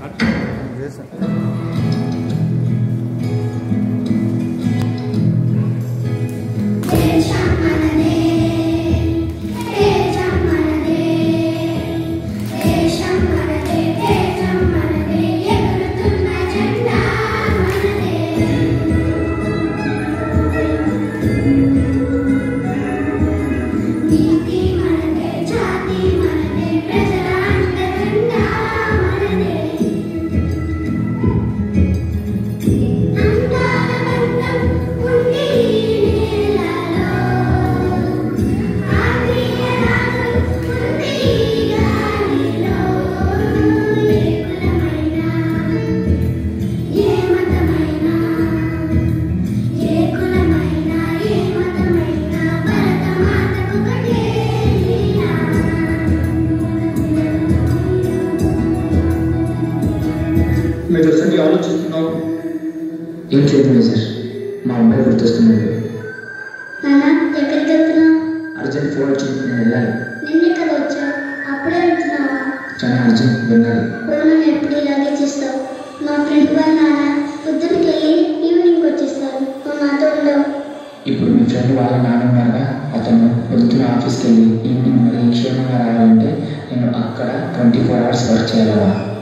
దేశం మనదే దేశం మనదే దేశం మనదే దేశం మనదే ఎగురుతున్న జెండా మనదే నీతి మనదే జాతి మనదే ప్రజల అండదండ మనదే అందాల బంధం ఉంది నేలలో ఆత్మీయ రాగం ఉంది గాలిలో ఏ కులమైనా ఏ మతమైనా ఏ కులమైనా ఏ మతమైనా భరతమాతకు ఒకటే మీరు అసలు ఆలోచిస్తున్నావు ఏం చేయదు మేజర్ మా అబ్బాయి గుర్తొస్తున్నాడు నాన్న ఎక్కడికి వెళ్తున్నావు అర్జెంట్ ఫోన్ వచ్చింది నేను వెళ్ళాలి నిన్నే కదా వచ్చావు అప్పుడే వెళ్తున్నావా చాలా అర్జెంట్ వెళ్ళాలి భోజనం ఎప్పుడు ఇలాగే చేస్తావు మా ఫ్రెండ్ వాళ్ళ నాన్న పొద్దునకి వెళ్ళి ఈవినింగ్ వచ్చేస్తారు నువ్వు నాతో ఉండవు ఇప్పుడు మీ ఫ్రెండ్ వాళ్ళ నాన్న ఉన్నారుగా అతను పొద్దున ఆఫీస్కి వెళ్ళి ఈవినింగ్ మళ్ళీ క్షేమంగా రావాలంటే నేను అక్కడ ట్వంటీ ఫోర్ అవర్స్ వర్క్ చేయాలా